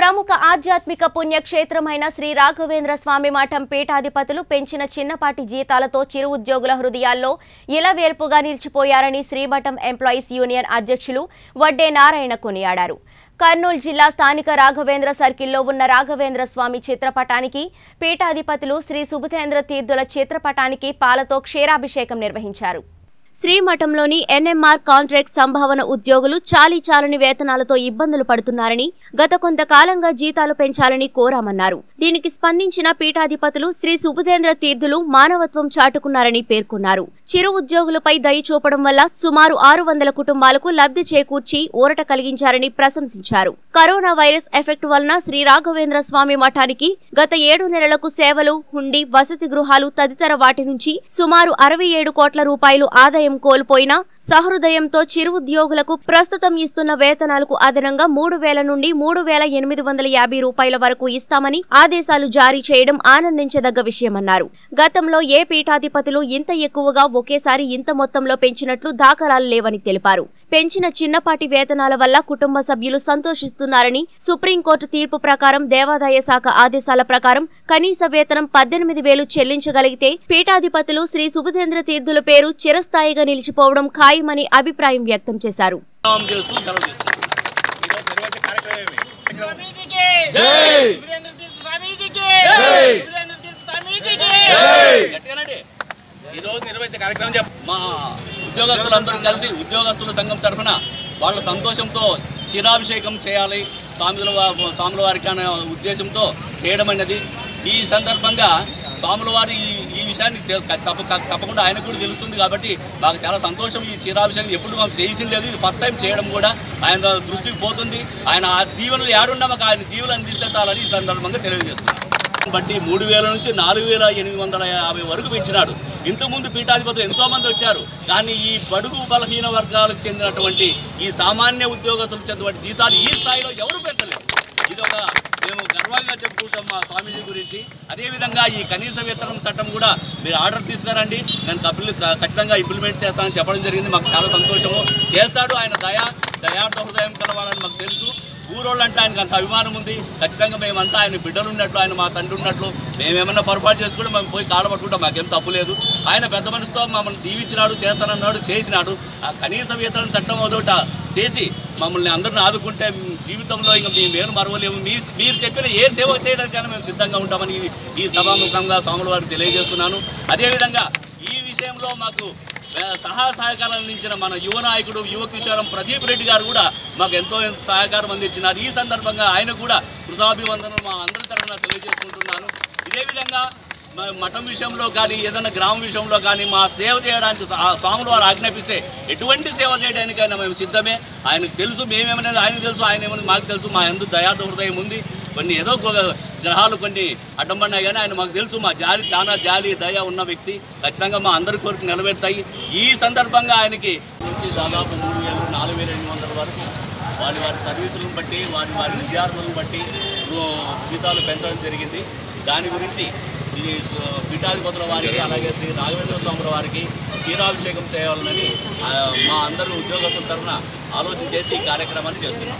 ప్రముఖ ఆధ్యాత్మిక పుణ్యక్షేత్రమైన శ్రీ రాఘవేంద్ర స్వామి మఠం పీఠాధిపతులు పెంచిన చిన్నపాటి జీతాలతో చిరు ఉద్యోగుల హృదయాల్లో ఇలవేల్పుగా నిలిచిపోయారని శ్రీమఠం ఎంప్లాయీస్ యూనియన్ అధ్యక్షులు వడ్డే నారాయణ కొనియాడారు కర్నూలు జిల్లా స్థానిక రాఘవేంద్ర సర్కిల్లో ఉన్న రాఘవేంద్ర స్వామి చిత్రపటానికి పీఠాధిపతులు శ్రీ సుబుధేంద్ర తీర్థుల చిత్రపటానికి పాలతో క్షీరాభిషేకం నిర్వహించారు శ్రీమఠంలోని ఎన్ఎంఆర్ కాంట్రాక్ట్ సంభావన ఉద్యోగులు చాలీ చాలని వేతనాలతో ఇబ్బందులు పడుతున్నారని గత కొంతకాలంగా జీతాలు పెంచాలని కోరామన్నారు దీనికి స్పందించిన పీఠాధిపతులు శ్రీ సుబుధేంద్ర తీర్థులు మానవత్వం చాటుకున్నారని పేర్కొన్నారు చిరు ఉద్యోగులపై దయ చూపడం వల్ల సుమారు ఆరు వందల కుటుంబాలకు లబ్ధి చేకూర్చి ఊరట కలిగించారని ప్రశంసించారు కరోనా వైరస్ ఎఫెక్ట్ వలన శ్రీ రాఘవేంద్ర స్వామి మఠానికి గత ఏడు నెలలకు సేవలు హుండీ వసతి గృహాలు తదితర వాటి నుంచి సుమారు అరవై ఏడు కోట్ల రూపాయలు ఆదాయం కోల్పోయినా సహృదయంతో చిరు ఉద్యోగులకు ప్రస్తుతం ఇస్తున్న వేతనాలకు అదనంగా మూడు వేల నుండి మూడు వేల ఎనిమిది వందల యాభై రూపాయల వరకు ఇస్తామని ఆదేశాలు జారీ చేయడం ఆనందించదగ్గ విషయమన్నారు గతంలో ఏ పీఠాధిపతులు ఇంత ఎక్కువగా ఒకేసారి ఇంత మొత్తంలో పెంచినట్లు దాఖలాలు లేవని తెలిపారు పెంచిన చిన్నపాటి వేతనాల వల్ల కుటుంబ సభ్యులు సంతోషిస్తున్నారని సుప్రీంకోర్టు తీర్పు ప్రకారం దేవాదాయ శాఖ ఆదేశాల ప్రకారం కనీస వేతనం పద్దెనిమిది వేలు చెల్లించగలిగితే పీఠాధిపతులు శ్రీ సుబుధేంద్ర తీర్థుల పేరు చిరస్థాయిగా నిలిచిపోవడం ఖాయమని అభిప్రాయం వ్యక్తం చేశారు నామం చేస్తూ సెలవు తీసుకుంటాం ఈరోజు నిర్వహించే కార్యక్రమం ఏమి? स्वामी जी के जय। वीरेंद्र तीर्थ स्वामी जी के जय। वीरेंद्र तीर्थ स्वामी जी के గట్టిగానండి ఈ రోజు నిర్వహించే కార్యక్రమం చెప్ప మా ఉద్యోగస్తులందరూ కలిసి ఉద్యోగస్తుల సంఘం తరఫున వాళ్ళ సంతోషంతో క్షీరాభిషేకం చేయాలి స్వాముల వా- స్వాముల వారికి అనే ఉద్దేశంతో చేయడం అనేది ఈ సందర్భంగా స్వాముల వారి ఈ ఈ విషయాన్ని తె- తప్ప తప్పకుండా ఆయనకు కూడా తెలుస్తుంది కాబట్టి మాకు చాలా సంతోషం ఈ క్షీరాభిషేకం ఎప్పుడు మాకు చేసింది లేదు ఇది ఫస్ట్ టైం చేయడం కూడా ఆయన దృష్టికి పోతుంది ఆయన ఆ దీవెనలు ఏడున్నా మాకు ఆయన దీవెనలు అందిస్తే చాలని ఈ సందర్భంగా తెలియజేస్తున్నాం బట్టి మూడు వేల నుంచి నాలుగు వేల ఎనిమిది వందల యాభై వరకు పెంచినాడు ఇంతకుముందు పీఠాధిపతులు ఎంతో మంది వచ్చారు కానీ ఈ బడుగు బలహీన వర్గాలకు చెందినటువంటి ఈ సామాన్య ఉద్యోగస్తులకు చెందినటువంటి జీతాలు ఈ స్థాయిలో ఎవరు పెంచలేరు ఇది ఒక మేము గర్వంగా చెప్పుకుంటాం మా స్వామీజీ గురించి అదేవిధంగా ఈ కనీస వేతనం చట్టం కూడా మీరు ఆర్డర్ తీసుకురండి నేను కపిల్ ఖచ్చితంగా ఇంప్లిమెంట్ చేస్తానని చెప్పడం జరిగింది మాకు చాలా సంతోషము చేస్తాడు ఆయన దయా దయార్థ హృదయం కలవాలని మాకు తెలుసు ఊరోళ్ళు అంటే ఆయనకు అంత అభిమానం ఉంది ఖచ్చితంగా మేమంతా ఆయన బిడ్డలు ఉన్నట్లు ఆయన మా తండ్రి ఉన్నట్లు మేమేమన్నా పొరపాటు చేసుకుంటే మేము పోయి కాళ్ళ పట్టుకుంటాం మాకేం తప్పు లేదు ఆయన పెద్ద మనసుతో మమ్మల్ని దీవించినాడు చేస్తానన్నాడు చేసినాడు ఆ కనీస వేతనం చట్టం అదొకట చేసి మమ్మల్ని అందరిని ఆదుకుంటే జీవితంలో ఇంకా మీ మేలు మరవలేము మీ మీరు చెప్పిన ఏ సేవ చేయడానికైనా మేము సిద్ధంగా ఉంటామని ఈ- ఈ సభాముఖంగా స్వాముల వారికి తెలియజేస్తున్నాను అదేవిధంగా ఈ విషయంలో మాకు ఆ, సహాయ సహకారం అందించిన మన యువ నాయకుడు యువ కిషోరం ప్రదీప్ రెడ్డి గారు కూడా మాకు ఎంతో ఎంతో సహకారం అందించినారు ఈ సందర్భంగా ఆయన కూడా కృతాభివందనలు మా అందరి తరఫున తెలియజేసుకుంటున్నాను ఇదే విధంగా మ- మఠం విషయంలో కానీ ఏదైనా గ్రామం విషయంలో కానీ మా సేవ చేయడానికి సా- స్వాములు వారు ఆజ్ఞాపిస్తే ఎటువంటి సేవ చేయడానికైనా మేము సిద్ధమే ఆయనకు తెలుసు మేమేమనేది ఆయనకు తెలుసు ఆయన ఏమనేది మాకు తెలుసు మా ఎందు దయార్థ హృదయం ఉంది కొన్ని ఏదో ఒక గ్రహాలు కొన్ని అడ్డం పడినాయి కానీ ఆయన మాకు తెలుసు మా జాలి చాలా జాలి దయ ఉన్న వ్యక్తి ఖచ్చితంగా మా అందరి కోరిక నెరవేరుతాయి ఈ సందర్భంగా ఆయనకి నుంచి దాదాపు మూడు వేలు నాలుగు వేల ఎనిమిది వందల వరకు వారి వారి సర్వీసులను బట్టి వారి వారి విద్యార్థులను బట్టి రో- జీతాలు పెంచడం జరిగింది దాని గురించి శ్రీ సు- పీఠాధిపతుల వారికి అలాగే శ్రీ రాఘవేంద్ర స్వాముల వారికి క్షీరాభిషేకం చేయాలని ఆ, మా అందరూ ఉద్యోగస్తుల తరఫున ఆలోచన చేసి ఈ కార్యక్రమాన్ని చేస్తున్నాం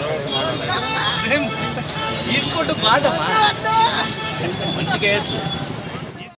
తీసుకుంటూ పాటమ్మా మంచిగా వేయచ్చు